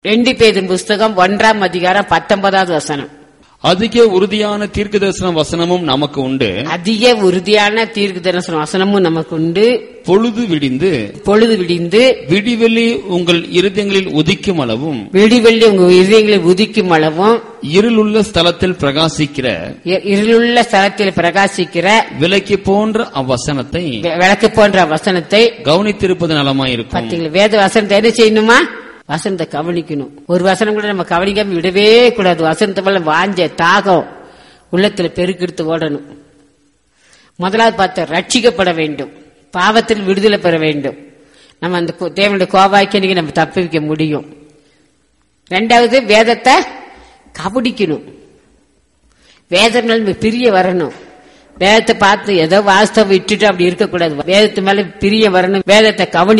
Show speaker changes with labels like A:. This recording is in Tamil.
A: ரெண்டு பேதின் புஸ்தகம் ஒன்றாம் அதிகாரம் பத்தொன்பதாவது வசனம்
B: அதிக உறுதியான தீர்க்க தரிசன வசனமும் நமக்கு உண்டு
A: அதிக உறுதியான தீர்க்க தரிசன வசனமும் நமக்கு உண்டு
B: பொழுது விடிந்து
A: பொழுது விடிந்து
B: விடிவெளி உங்கள் இருதயங்களில் உதிக்கும் அளவும்
A: விடிவெள்ளி உங்க இதயங்களை உதிக்கும் அளவும்
B: இருளுள்ள ஸ்தலத்தில் பிரகாசிக்கிற
A: இ- இருளுள்ள ஸ்தலத்தில் பிரகாசிக்கிற
B: விலைக்கு போன்ற அவ்வசனத்தை
A: வெ- விளக்கு போன்ற வசனத்தை
B: கவனித்திருப்பது நலமாயிருக்கும்
A: பார்த்தீங்களா வேத வசனத்தை என்ன செய்யணுமா வசனத்தை கவனிக்கணும் ஒரு வசனம் கூட நம்ம கவனிக்காம விடவே கூடாது வசனத்தை மேல வாஞ்ச தாகம் உள்ளத்துல பெருக்கெடுத்து ஓடணும் முதலாவது பார்த்த ரட்சிக்கப்பட வேண்டும் பாவத்தில் விடுதலை பெற வேண்டும் நம்ம அந்த கு- தேவனுடைய கோபாய்க்கணிக்கு நம்ம தப்பிக்க முடியும் ரெண்டாவது வேதத்தை கவனிக்கணும் வேதம் மேல பிரிய வரணும் வேதத்தை பார்த்து ஏதோ வாஸ்தவம் விட்டுட்டு அப்படி இருக்கக்கூடாது வேதத்து மேல பிரிய வரணும் வேதத்தை கவனி